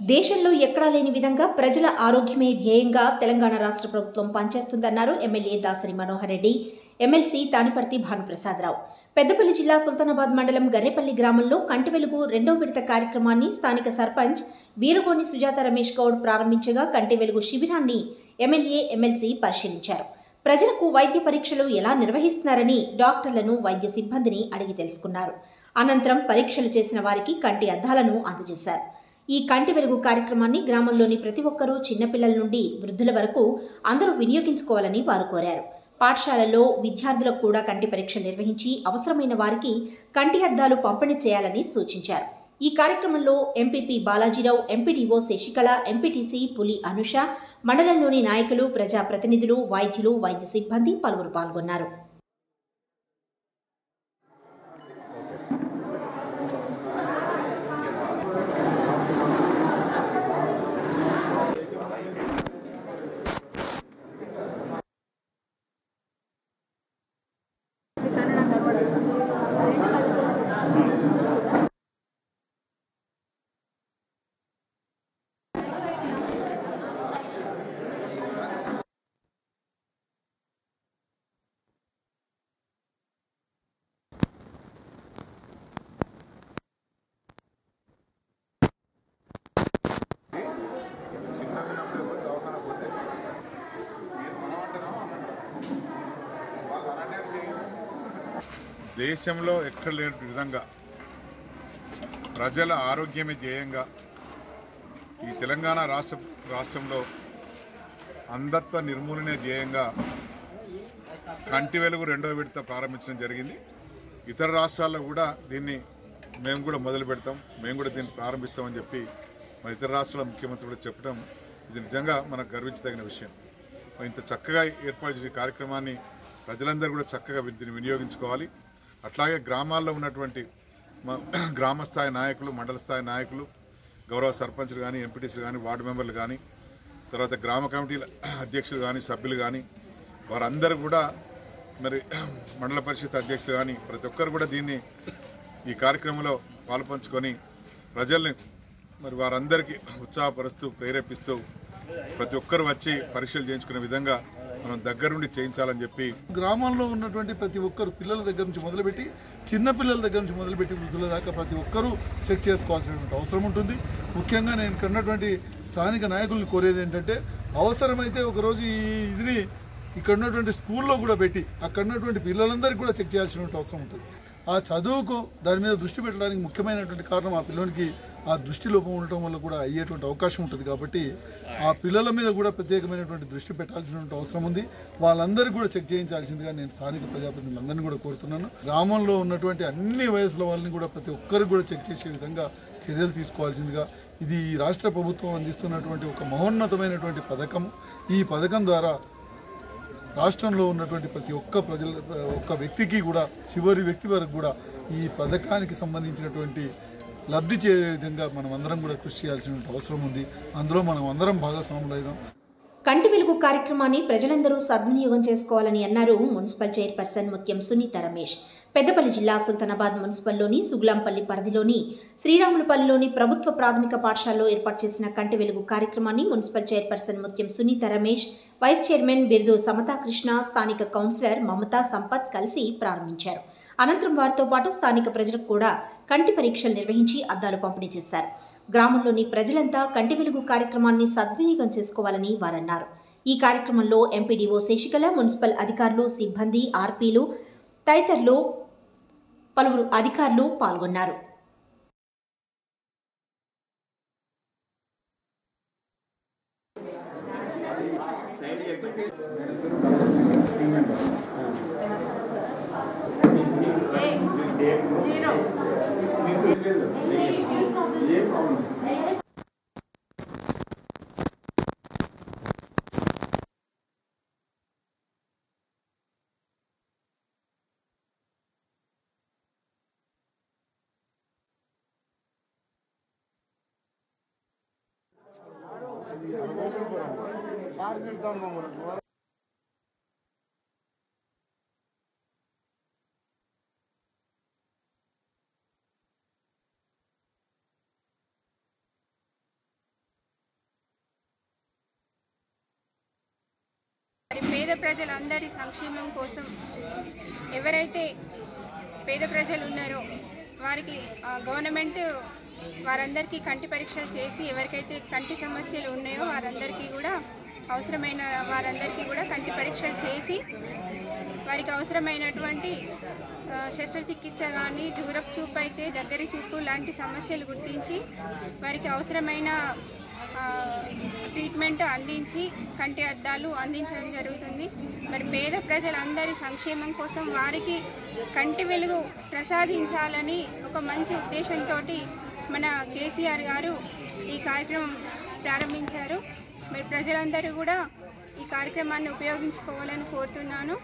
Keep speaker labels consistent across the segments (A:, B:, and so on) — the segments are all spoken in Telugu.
A: దేశంలో ఎక్కడా లేని విధంగా ప్రజల ఆరోగ్యమే ధ్యేయంగా తెలంగాణ రాష్ట్ర ప్రభుత్వం పనిచేస్తుందన్నారు ఎమ్మెల్యే దాసరి మనోహర్ రెడ్డి ఎమ్మెల్సీ తానిపర్తి భానుప్రసాదరావు పెద్దపల్లి జిల్లా సుల్తానాబాద్ మండలం గర్రెపల్లి గ్రామంలో కంటి వెలుగు రెండో విడత కార్యక్రమాన్ని స్థానిక సర్పంచ్ వీరగోని సుజాత రమేష్ గౌడ్ ప్రారంభించగా కంటి వెలుగు శిబిరాన్ని ఎమ్మెల్యే ఎమ్మెల్సీ పరిశీలించారు ప్రజలకు వైద్య పరీక్షలు ఎలా నిర్వహిస్తున్నారని డాక్టర్లను వైద్య సిబ్బందిని అడిగి తెలుసుకున్నారు అనంతరం పరీక్షలు చేసిన వారికి కంటి అద్దాలను అందజేశారు ఈ కంటి వెలుగు కార్యక్రమాన్ని గ్రామంలోని ప్రతి ఒక్కరూ చిన్నపిల్లల నుండి వృద్ధుల వరకు అందరూ వినియోగించుకోవాలని వారు కోరారు పాఠశాలలో విద్యార్థులకు కూడా కంటి పరీక్ష నిర్వహించి అవసరమైన వారికి కంటి అద్దాలు పంపిణీ చేయాలని సూచించారు ఈ కార్యక్రమంలో MPP Balajirao MPDO Sasikala MPTC Puli Anusha మండలంలోని నాయకులు ప్రజాప్రతినిధులు వైద్యులు వైద్య సిబ్బంది పలువురు పాల్గొన్నారు
B: దేశంలో ఎక్కడ లేని విధంగా ప్రజల ఆరోగ్యమే ధ్యేయంగా ఈ తెలంగాణ రాష్ట్ర రాష్ట్రంలో అంధత్వ నిర్మూలనే ధ్యేయంగా కంటి వెలుగు రెండో విడత ప్రారంభించడం జరిగింది ఇతర రాష్ట్రాల్లో కూడా దీన్ని మేము కూడా మొదలు పెడతాం మేము కూడా దీన్ని ప్రారంభిస్తామని చెప్పి మన ఇతర రాష్ట్రాల ముఖ్యమంత్రి కూడా చెప్పడం ఇది నిజంగా మనకు గర్వించదగిన విషయం మరి ఇంత చక్కగా ఏర్పాటు చేసే కార్యక్రమాన్ని ప్రజలందరూ కూడా చక్కగా దీన్ని వినియోగించుకోవాలి అట్లాగే గ్రామాల్లో ఉన్నటువంటి మా గ్రామ స్థాయి నాయకులు మండల స్థాయి నాయకులు గౌరవ సర్పంచ్లు కానీ ఎంపీటీసీలు కానీ వార్డు మెంబర్లు కానీ తర్వాత గ్రామ కమిటీల అధ్యక్షులు కానీ సభ్యులు కానీ వారందరూ కూడా మరి మండల పరిషత్ అధ్యక్షులు కానీ ప్రతి ఒక్కరు కూడా దీన్ని ఈ కార్యక్రమంలో పాల్పంచుకొని ప్రజల్ని మరి వారందరికీ ఉత్సాహపరుస్తూ ప్రేరేపిస్తూ ప్రతి ఒక్కరు వచ్చి పరీక్షలు చేయించుకునే విధంగా మనం దగ్గరుండి చేయించాలని చెప్పి
C: గ్రామంలో ఉన్నటువంటి ప్రతి ఒక్కరు పిల్లల దగ్గర నుంచి మొదలుపెట్టి చిన్న పిల్లల దగ్గర నుంచి మొదలుపెట్టి వృద్ధుల దాకా ప్రతి ఒక్కరూ చెక్ చేసుకోవాల్సినటువంటి అవసరం ఉంటుంది ముఖ్యంగా నేను ఇక్కడ ఉన్నటువంటి స్థానిక నాయకుల్ని కోరేది ఏంటంటే అవసరమైతే ఒకరోజు ఈ ఇదిని ఇక్కడ ఉన్నటువంటి స్కూల్లో కూడా పెట్టి అక్కడ ఉన్నటువంటి పిల్లలందరికీ కూడా చెక్ చేయాల్సినటువంటి అవసరం ఉంటుంది ఆ చదువుకు దాని మీద దృష్టి పెట్టడానికి ముఖ్యమైనటువంటి కారణం ఆ పిల్లోనికి ఆ దృష్టి లోపం ఉండటం వల్ల కూడా అయ్యేటువంటి అవకాశం ఉంటుంది కాబట్టి ఆ పిల్లల మీద కూడా ప్రత్యేకమైనటువంటి దృష్టి పెట్టాల్సినటువంటి అవసరం ఉంది వాళ్ళందరికీ కూడా చెక్ చేయించాల్సిందిగా నేను స్థానిక ప్రజాప్రతినిధులందరినీ కూడా కోరుతున్నాను గ్రామంలో ఉన్నటువంటి అన్ని వయసుల వాళ్ళని కూడా ప్రతి ఒక్కరికి కూడా చెక్ చేసే విధంగా చర్యలు తీసుకోవాల్సిందిగా ఇది ఈ రాష్ట్ర ప్రభుత్వం అందిస్తున్నటువంటి ఒక మహోన్నతమైనటువంటి పథకం ఈ పథకం ద్వారా రాష్ట్రంలో ఉన్నటువంటి ప్రతి ఒక్క ప్రజల ఒక్క వ్యక్తికి కూడా చివరి వ్యక్తి వరకు కూడా ఈ పథకానికి సంబంధించినటువంటి లబ్ధి చేరే విధంగా మనం అందరం కూడా కృషి చేయాల్సిన అవసరం ఉంది అందులో మనం అందరం భాగస్వాములు అయిదాం
A: కంటి వెలుగు కార్యక్రమాన్ని ప్రజలందరూ సద్వినియోగం చేసుకోవాలని అన్నారు మున్సిపల్ చైర్పర్సన్ ముత్యం సునీత రమేష్ పెద్దపల్లి జిల్లా సుల్తానాబాద్ మున్సిపల్లోని సుగులాంపల్లి పరిధిలోని శ్రీరాములపల్లిలోని ప్రభుత్వ ప్రాథమిక పాఠశాలలో ఏర్పాటు చేసిన కంటి వెలుగు కార్యక్రమాన్ని మున్సిపల్ చైర్పర్సన్ ముత్యం సునీత రమేష్ వైస్ చైర్మన్ బిరుదు సమతా కృష్ణ స్థానిక కౌన్సిలర్ మమతా సంపత్ కలిసి ప్రారంభించారు అనంతరం వారితో పాటు స్థానిక ప్రజలకు కూడా కంటి పరీక్షలు నిర్వహించి అద్దాలు పంపిణీ చేశారు గ్రామంలోని ప్రజలంతా కంటి వెలుగు కార్యక్రమాన్ని సద్వినియోగం చేసుకోవాలని వారన్నారు ఈ కార్యక్రమంలో ఎంపీడీఓ శశికళ మున్సిపల్ అధికారులు సిబ్బంది ఆర్పీలు తదితరులు పలువురు అధికారులు పాల్గొన్నారు
D: మరి పేద ప్రజలందరి సంక్షేమం కోసం ఎవరైతే పేద ప్రజలు ఉన్నారో వారికి ఆ, గవర్నమెంట్ వారందరికీ కంటి పరీక్షలు చేసి ఎవరికైతే కంటి సమస్యలు ఉన్నాయో వారందరికీ కూడా అవసరమైన వారందరికీ కూడా కంటి పరీక్షలు చేసి వారికి అవసరమైనటువంటి ఆ, శస్త్రచికిత్స కానీ దూరపు చూపు అయితే దగ్గరి చూపు లాంటి సమస్యలు గుర్తించి వారికి అవసరమైన ఆ, ట్రీట్మెంట్ అందించి కంటి అద్దాలు అందించడం జరుగుతుంది మరి పేద ప్రజలందరి సంక్షేమం కోసం వారికి కంటి వెలుగు ప్రసాదించాలని ఒక మంచి ఉద్దేశంతో మన కేసీఆర్ గారు ఈ కార్యక్రమం ప్రారంభించారు మరి ప్రజలందరూ కూడా ఈ కార్యక్రమాన్ని ఉపయోగించుకోవాలని కోరుతున్నాను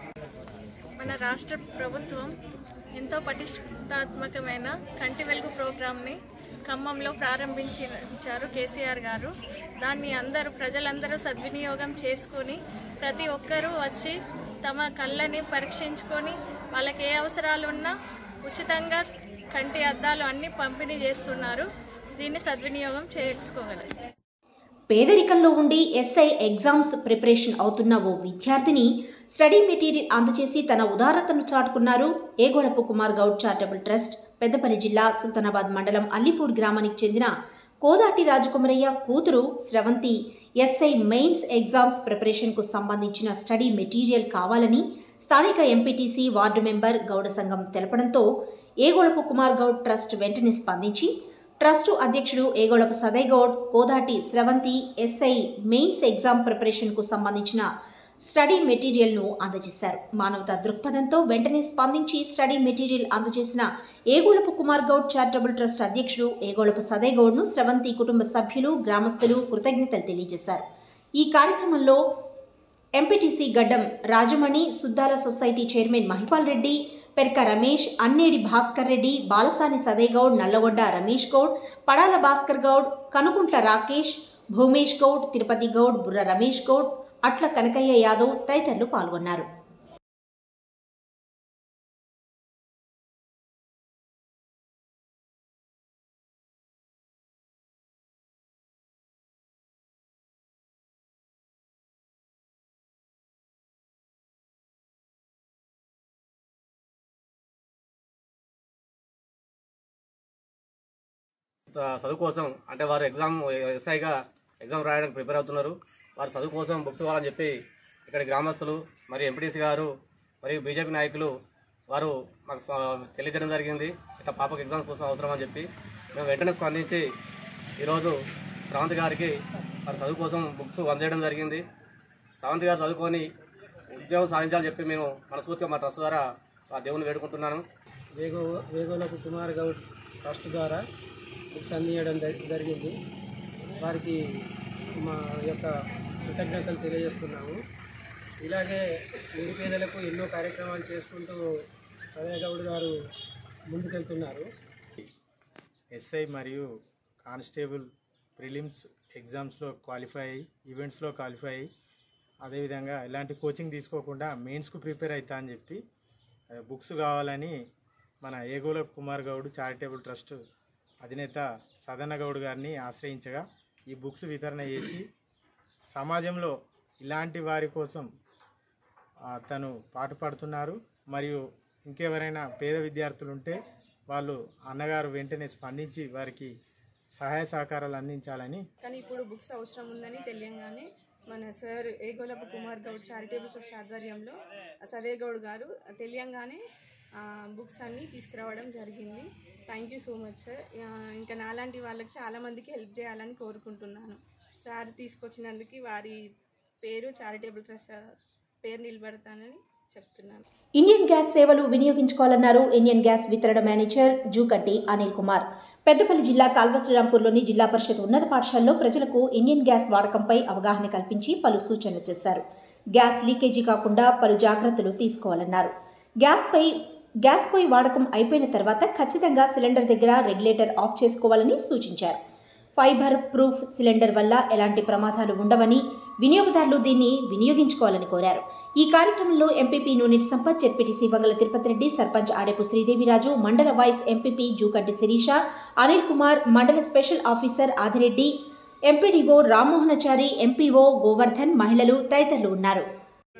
E: మన రాష్ట్ర ప్రభుత్వం ఎంతో పటిష్టాత్మకమైన కంటి వెలుగు ప్రోగ్రామ్ని ఖమ్మంలో ప్రారంభించారు కేసీఆర్ గారు దాన్ని అందరూ ప్రజలందరూ సద్వినియోగం చేసుకుని ప్రతి ఒక్కరూ వచ్చి తమ కళ్ళని పరీక్షించుకొని వాళ్ళకి ఏ అవసరాలు ఉన్నా ఉచితంగా కంటి అద్దాలు అన్నీ పంపిణీ చేస్తున్నారు దీన్ని సద్వినియోగం చేసుకోగలరు
A: పేదరికంలో ఉండి ఎస్ఐ ఎగ్జామ్స్ ప్రిపరేషన్ అవుతున్న ఓ విద్యార్థిని స్టడీ మెటీరియల్ అందజేసి తన ఉదారతను చాటుకున్నారు ఏగోళపు కుమార్ గౌడ్ చారిటబుల్ ట్రస్ట్ పెద్దపల్లి జిల్లా సుల్తానాబాద్ మండలం అల్లిపూర్ గ్రామానికి చెందిన కోదాటి రాజకుమరయ్య కూతురు స్రవంతి ఎస్ఐ మెయిన్స్ ఎగ్జామ్స్ ప్రిపరేషన్కు సంబంధించిన స్టడీ మెటీరియల్ కావాలని స్థానిక ఎంపీటీసీ వార్డు మెంబర్ గౌడ సంఘం తెలపడంతో ఏగోళపు కుమార్ గౌడ్ ట్రస్ట్ వెంటనే స్పందించి ట్రస్టు అధ్యక్షుడు Egolapu Sadai Goud Kodati Sravanthi SI mains exam ప్రిపరేషన్కు సంబంధించిన స్టడీ మెటీరియల్ను అందజేశారు మానవతా దృక్పథంతో వెంటనే స్పందించి స్టడీ మెటీరియల్ అందజేసిన ఏగోళపు కుమార్ గౌడ్ చారిటబుల్ ట్రస్ట్ అధ్యక్షుడు ఏగోళపు సదయ్ గౌడ్ను స్రవంతి కుటుంబ సభ్యులు గ్రామస్తులు కృతజ్ఞతలు తెలియజేశారు ఈ కార్యక్రమంలో MPTC Gaddam Rajamani Suddala society chairman Mahipal Reddy Perka Ramesh Annedi Bhaskar Reddy Balasani Sadai Goud Nallagonda Ramesh Goud Padala Bhaskar Goud Kanukuntla Rakesh Bhumesh Goud Tirupati Goud Burra Ramesh Goud అట్ల కనకయ్య యాదవ్ తదితరులు పాల్గొన్నారు
F: చ- చదువు కోసం అంటే వారు ఎగ్జామ్ ఎస్ఐగా ఎగ్జామ్ రాయడానికి ప్రిపేర్ అవుతున్నారు వారు చదువు కోసం బుక్స్ కావాలని చెప్పి ఇక్కడ గ్రామస్తులు మరియు ఎంపీటీసీ గారు మరియు బీజేపీ నాయకులు వారు మాకు స్వ- తెలియజేయడం జరిగింది ఇట్లా పాపకు ఎగ్జామ్స్ కోసం అవసరం అని చెప్పి మేము వెంటనే స్పందించి ఈరోజు శ్రవంతి గారికి వారి చదువు కోసం బుక్స్ అందజేయడం జరిగింది శ్రవంతి గారు చదువుకొని ఉద్యోగం సాధించాలని చెప్పి మేము మనస్ఫూర్తిగా మా ట్రస్ట్ ద్వారా ఆ దేవుని వేడుకుంటున్నాను
G: వేగో వేగోలకు కుమార్ గౌడ్ ట్రస్ట్ ద్వారా బుక్స్ అందించడం జరి- జరిగింది వారికి మా యొక్క కృతజ్ఞతలు తెలియజేస్తున్నాము ఇలాగే నిరుపేదలకు ఎన్నో కార్యక్రమాలు చేసుకుంటూ సదయ గౌడ్ గారు ముందుకెళ్తున్నారు
H: ఎస్ఐ మరియు కానిస్టేబుల్ ప్రిలిమ్స్ ఎగ్జామ్స్లో క్వాలిఫై అయ్యి ఈవెంట్స్లో క్వాలిఫై అయ్యి అదేవిధంగా ఎలాంటి కోచింగ్ తీసుకోకుండా మెయిన్స్కు ప్రిపేర్ అవుతా అని చెప్పి ఆ, బుక్స్ కావాలని మన ఏగోల కుమార్ గౌడ్ చారిటబుల్ ట్రస్ట్ అధినేత సదన్న గౌడ్ గారిని ఆశ్రయించగా ఈ బుక్స్ వితరణ చేసి సమాజంలో ఇలాంటి వారి కోసం ఆ, తను పాటుపడుతున్నారు మరియు ఇంకెవరైనా పేద విద్యార్థులు ఉంటే వాళ్ళు అన్నగారు వెంటనే స్పందించి వారికి సహాయ సహకారాలు అందించాలని
E: కానీ ఇప్పుడు బుక్స్ అవసరం ఉందని తెలియంగానే మన sir Egolapu Kumar Goud charitable trust ఆధ్వర్యంలో సదే గౌడ్ గారు తెలియంగానే ఆ, బుక్స్ అన్నీ తీసుకురావడం జరిగింది thank you so much sir ఆ, ఇంకా నాలాంటి వాళ్ళకి చాలామందికి హెల్ప్ చేయాలని కోరుకుంటున్నాను సార్ తీసుకొచ్చినందుకు వారి పేరు చారిటబుల్ ట్రస్ట్ పేరు నిలబెడతానని చెప్తున్నాను
A: ఇండియన్ గ్యాస్ సేవలు వినియోగించుకోవాలన్నారు ఇండియన్ గ్యాస్ వితరణ మేనేజర్ జూకట్టి అనిల్ కుమార్ పెద్దపల్లి జిల్లా కాల్వ శ్రీరాంపూర్లోని జిల్లా పరిషత్ ఉన్నత పాఠశాలలో ప్రజలకు ఇండియన్ గ్యాస్ వాడకంపై అవగాహన కల్పించి పలు సూచనలు చేశారు గ్యాస్ లీకేజీ కాకుండా పలు జాగ్రత్తలు తీసుకోవాలన్నారు గ్యాస్పై గ్యాస్ పొయ్యి వాడకం అయిపోయిన తర్వాత ఖచ్చితంగా సిలిండర్ దగ్గర రెగ్యులేటర్ ఆఫ్ చేసుకోవాలని సూచించారు ఫైబర్ ప్రూఫ్ సిలిండర్ వల్ల ఎలాంటి ప్రమాదాలు ఉండవని వినియోగదారులు దీన్ని వినియోగించుకోవాలని కోరారు ఈ కార్యక్రమంలో ఎంపీపీ నూనెటి సంపత్ జెడ్పీటీసీ వంగల తిరుపతి రెడ్డి సర్పంచ్ ఆడేపు శ్రీదేవిరాజు మండల వైస్ ఎంపీపీ జూకంటి శిరీష అనిల్ కుమార్ మండల special officer Adireddy MPDO Rammohanachari MPO Govardhan మహిళలు తదితరులు ఉన్నారు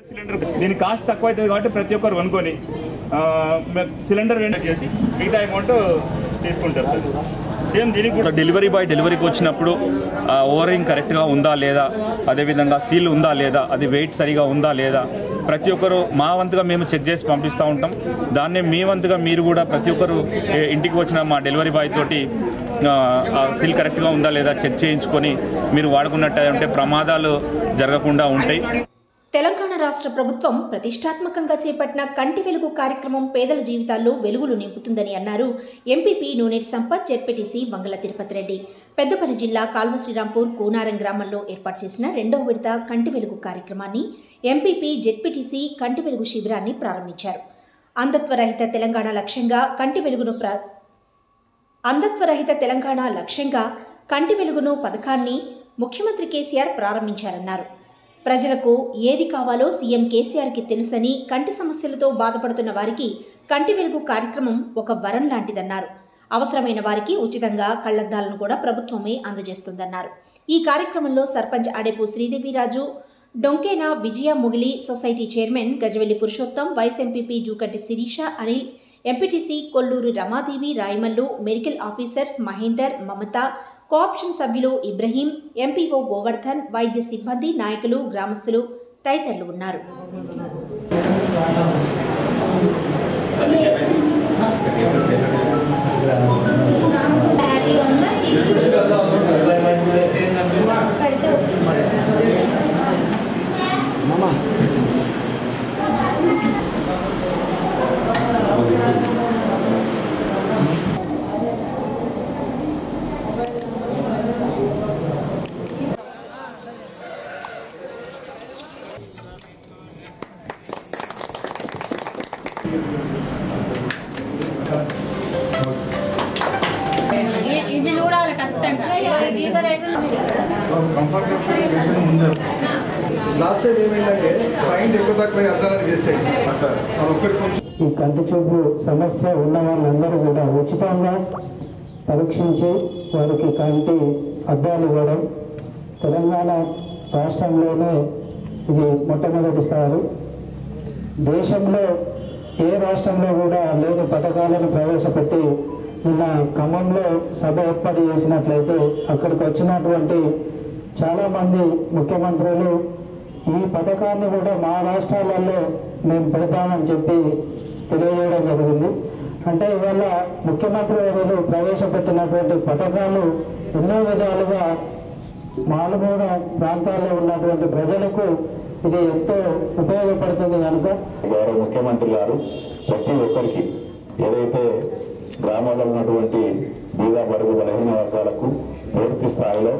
I: సిలిండర్ దీని కాస్ట్ తక్కువ అవుతుంది కాబట్టి ప్రతి ఒక్కరు కొనుక్కొని ఆ, మ- సిలిండర్ వెంట చేసి మిగతా అమౌంట్ తీసుకుంటారు సార్ సేమ్ దీనికి కూడా
J: డెలివరీ బాయ్ డెలివరీకి వచ్చినప్పుడు ఆ, ఓవరింగ్ కరెక్ట్గా ఉందా లేదా అదేవిధంగా సీల్ ఉందా లేదా అది వెయిట్ సరిగా ఉందా లేదా ప్రతి ఒక్కరు మా వంతుగా మేము చెక్ చేసి పంపిస్తూ ఉంటాం దాన్నే మీ వంతుగా మీరు కూడా ప్రతి ఒక్కరు ఏ, ఇంటికి వచ్చిన మా డెలివరీ బాయ్ తోటి ఆ, ఆ సీల్ కరెక్ట్గా ఉందా లేదా చెక్ చేయించుకొని మీరు వాడుకున్నట్టు ఉంటే ప్రమాదాలు జరగకుండా ఉంటాయి
A: తెలంగాణ రాష్ట్ర ప్రభుత్వం ప్రతిష్టాత్మకంగా చేపట్టిన కంటి వెలుగు కార్యక్రమం పేదల జీవితాల్లో వెలుగులు నింపుతుందని అన్నారు ఎంపీపీ నూనెటి సంపత్ జెడ్పీటీసీ వంగల తిరుపతి రెడ్డి పెద్దపల్లి జిల్లా కాల్వ శ్రీరాంపూర్ కూనారం గ్రామంలో ఏర్పాటు చేసిన రెండవ విడత కంటి వెలుగు కార్యక్రమాన్ని ఎంపీపీ జెడ్పీటీసీ కంటి వెలుగు శిబిరాన్ని ప్రారంభించారు అంధత్వరహిత తెలంగాణ లక్ష్యంగా కంటి వెలుగును ప్ర అంధత్వరహిత తెలంగాణ లక్ష్యంగా కంటి వెలుగును పథకాన్ని ముఖ్యమంత్రి కేసీఆర్ ప్రారంభించారన్నారు ప్రజలకు ఏది కావాలో సీఎం కేసీఆర్కి తెలుసని కంటి సమస్యలతో బాధపడుతున్న వారికి కంటి వెలుగు కార్యక్రమం ఒక వరం లాంటిదన్నారు అవసరమైన వారికి ఉచితంగా కళ్లద్దాలను కూడా ప్రభుత్వమే అందజేస్తుందన్నారు ఈ కార్యక్రమంలో sarpanch Adepu Srideviraju Donkena Vijaya Mugili society chairman Gajavelli Purushottam vice MPP Jukanti Shirisha Anil MPTC Kolluru Ramadevi Rayamallu medical officers Mahender Mamata cooption సభ్యులు ఇబ్రహీం ఎంపీఓ గోవర్ధన్ వైద్య సిబ్బంది నాయకులు గ్రామస్తులు తదితరులు ఉన్నారు
K: ఇది చూడాలి ఖచ్చితంగా
L: లాస్ట్ టైం ఏమైందంటే పాయింట్ ఎక్కువ తక్కువ అర్థాలని వేస్ట్ అయింది అదొక్కటి కొంచెం
G: ఈ కంటి చూపు సమస్య ఉన్న వాళ్ళందరూ కూడా ఉచితంగా పరీక్షించి వారికి కంటి అద్దాలు ఇవ్వడం తెలంగాణ రాష్ట్రంలోనే ఇది మొట్టమొదటిసారి దేశంలో ఏ రాష్ట్రంలో కూడా లేని పథకాలను ప్రవేశపెట్టి నిన్న ఖమ్మంలో సభ ఏర్పాటు చేసినట్లయితే అక్కడికి వచ్చినటువంటి చాలామంది ముఖ్యమంత్రులు ఈ పథకాన్ని కూడా మా రాష్ట్రాలలో మేము పెడతామని చెప్పి తెలియజేయడం జరిగింది అంటే ఇవాళ ముఖ్యమంత్రి వర్యులు ప్రవేశపెట్టినటువంటి పథకాలు ఎన్నో విధాలుగా మారుమూల ప్రాంతాల్లో ఉన్నటువంటి ప్రజలకు ఇది ఎంతో ఉపయోగపడుతుంది కనుక
M: గౌరవ ముఖ్యమంత్రి గారు ప్రతి ఒక్కరికి ఏదైతే గ్రామాల్లో ఉన్నటువంటి బీద బడుగు బలహీన వర్గాలకు పూర్తి స్థాయిలో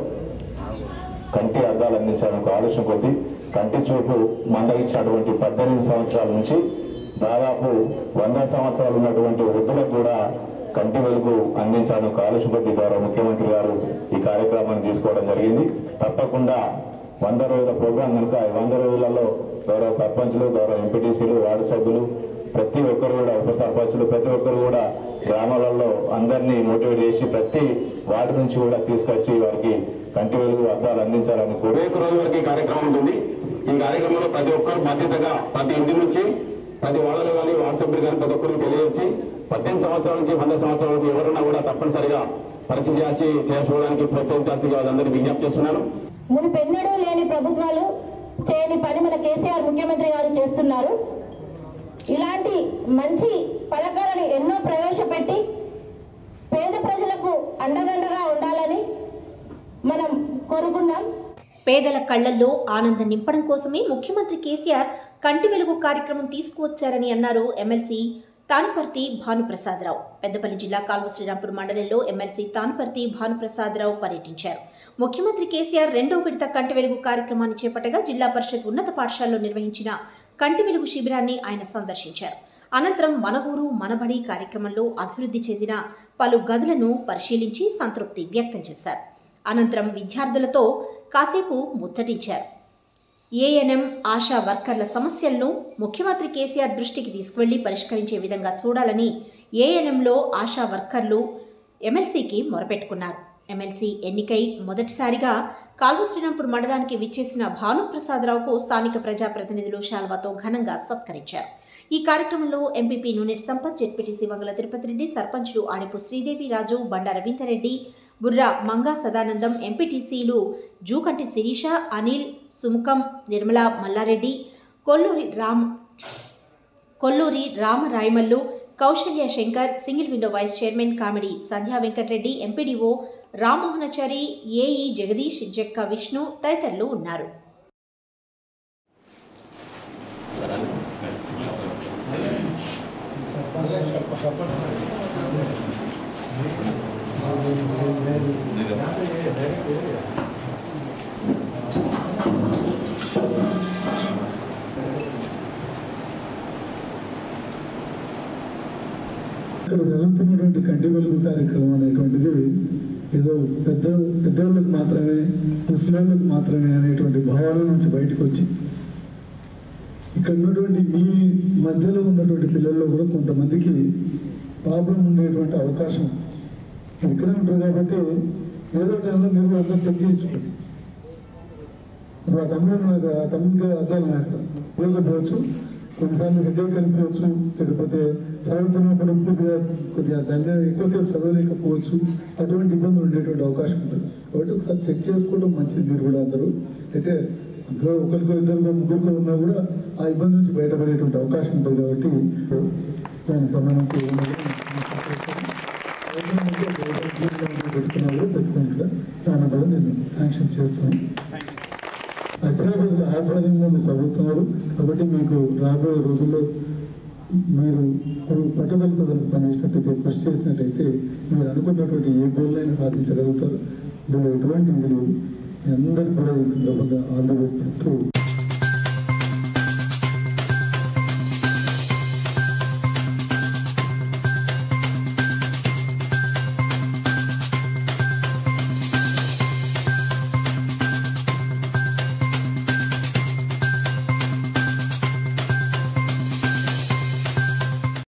M: కంటి అద్దాలు అందించాలని ఒక ఆలోచన కొద్ది కంటి చూపు మందగించినటువంటి పద్దెనిమిది సంవత్సరాల నుంచి దాదాపు వంద సంవత్సరాలు ఉన్నటువంటి వృద్ధులకు కూడా కంటి వెలుగు అందించాలని ఒక ఆలోచన కొద్ది గౌరవ ముఖ్యమంత్రి గారు ఈ కార్యక్రమాన్ని తీసుకోవడం జరిగింది తప్పకుండా వంద రోజుల ప్రోగ్రాం కనుక ఈ వంద రోజులలో గౌరవ సర్పంచులు గౌరవ ఎంపీటీసీలు వార్డు సభ్యులు ప్రతి ఒక్కరు కూడా ఉప సర్పంచులు ప్రతి ఒక్కరు కూడా గ్రామాలలో అందరినీ మోటివేట్ చేసి ప్రతి వార్డు నుంచి కూడా తీసుకొచ్చి వారికి కంటి వెలుగు అద్దాలు అందించాలని కోరి
N: రేపు రోజు వరకు ఈ కార్యక్రమం ఉంటుంది ఈ కార్యక్రమంలో ప్రతి ఒక్కరు బాధ్యతగా ప్రతి ఇంటి నుంచి ప్రతి వాళ్ళలో కానీ వార్డు సభ్యులు కానీ ప్రతి ఒక్కరికి తెలియజేసి పద్దెనిమిది సంవత్సరాల నుంచి వంద సంవత్సరాల వరకు ఎవరున్నా కూడా తప్పనిసరిగా పరీక్ష చేసి చేసుకోవడానికి ప్రోత్సహించాల్సిందిగా వాళ్ళందరికీ విజ్ఞప్తి చేస్తున్నాను
K: మునిపెన్నడూ లేని ప్రభుత్వాలు చేయని పని మన కేసీఆర్ ముఖ్యమంత్రి గారు చేస్తున్నారు ఇలాంటి మంచి పథకాలను ఎన్నో ప్రవేశపెట్టి పేద ప్రజలకు అండదండగా ఉండాలని మనం కోరుకున్నాం
A: పేదల కళ్లల్లో ఆనందం నింపడం కోసమే ముఖ్యమంత్రి కేసీఆర్ కంటి వెలుగు కార్యక్రమం తీసుకువచ్చారని అన్నారు ఎమ్మెల్సీ తానుపర్తి భానుప్రసాదరావు పెద్దపల్లి జిల్లా కాల్వ శ్రీరాంపూర్ మండలంలో ఎమ్మెల్సీ తానుపర్తి భానుప్రసాదరావు పర్యటించారు ముఖ్యమంత్రి కేసీఆర్ రెండో విడత కంటి వెలుగు కార్యక్రమాన్ని చేపట్టగా జిల్లా పరిషత్ ఉన్నత పాఠశాలలో నిర్వహించిన కంటి వెలుగు శిబిరాన్ని ఆయన సందర్శించారు అనంతరం మన ఊరు మనబడి కార్యక్రమంలో అభివృద్ధి చెందిన పలు గదులను పరిశీలించి సంతృప్తి వ్యక్తం చేశారు అనంతరం విద్యార్థులతో కాసేపు ముచ్చటించారు ఏఎన్ఎం ఆశా వర్కర్ల సమస్యలను ముఖ్యమంత్రి కేసీఆర్ దృష్టికి తీసుకువెళ్లి పరిష్కరించే విధంగా చూడాలని ఏఎన్ఎంలో ఆశా వర్కర్లు ఎమ్మెల్సీకి మొరపెట్టుకున్నారు ఎమ్మెల్సీ ఎన్నికై మొదటిసారిగా కాల్వ శ్రీరాంపూర్ మండలానికి విచ్చేసిన భానుప్రసాదరావుకు స్థానిక ప్రజాప్రతినిధులు శాల్వాతో ఘనంగా సత్కరించారు ఈ కార్యక్రమంలో ఎంపీపీ నూనెట్ సంపత్ జెడ్పీటీసీ వంగల తిరుపతి రెడ్డి సర్పంచ్లు ఆడిపు శ్రీదేవి రాజు బండ రవీందర్రెడ్డి బుర్రా మంగా సదానందం ఎంపీటీసీలు Jukanti Shirisha Anil Sumukham Nirmala Mallareddy Kolluri Ram Kolluri Ramarayamallu Kausalya Shankar single window vice chairman కామెడీ సంధ్యా వెంకటరెడ్డి ఎంపీడీఓ రామ్మోహనచారి ఏఈ జగదీష్ జక్క విష్ణు తదితరులు ఉన్నారు
C: ఇక్కడ జరుగుతున్నటువంటి కంటి వెలుగు కార్యక్రమం అనేటువంటిది ఏదో పెద్ద పెద్దోళ్ళకి మాత్రమే ముసలిళ్ళకి మాత్రమే అనేటువంటి భావాల నుంచి బయటకు వచ్చి ఇక్కడ ఉన్నటువంటి మీ మధ్యలో ఉన్నటువంటి పిల్లల్లో కూడా కొంతమందికి ప్రాబ్లం ఉండేటువంటి అవకాశం ఉంది. ఇక్కడే ఉంటారు కాబట్టి ఏదో టైంలో మీరు కూడా అందరూ చెక్ చేయించుకోండి ఇప్పుడు ఆ తమ్ముడు నాకు ఆ తమ్ముడికి అర్థాలు నాకు పోకపోవచ్చు కొన్నిసార్లు హెడేక్ అనిపించవచ్చు లేకపోతే చదువుతున్నప్పుడు కొద్దిగా కొద్దిగా దాని మీద ఎక్కువసేపు చదవలేకపోవచ్చు అటువంటి ఇబ్బందులు ఉండేటువంటి అవకాశం ఉంటుంది కాబట్టి ఒకసారి చెక్ చేసుకోవడం మంచిది మీరు కూడా అందరూ అయితే అందులో ఒకరికో ఇద్దరికో ముగ్గురికో ఉన్నా కూడా ఆ ఇబ్బంది నుంచి బయటపడేటువంటి అవకాశం ఉంటుంది కాబట్టి దానికి సంబంధించి ఏమైనా పెట్టుకున్నా కూడా పెట్టుకుంటా దాని కూడా నేను శాంక్షన్ చేస్తాను అధ్యాపకుల ఆధ్వర్యంలో మీరు చదువుతున్నారు కాబట్టి మీకు రాబోయే రోజుల్లో మీరు పట్టుదలతో కనుక పనిచేసినట్టయితే కృషి చేసినట్టయితే మీరు అనుకున్నటువంటి ఏ గోల్నైనా సాధించగలుగుతారు ఇందులో ఎటువంటి ఇది లేదు మీ అందరికీ కూడా ఈ సందర్భంగా ఆల్ ది బెస్ట్ చెప్తూ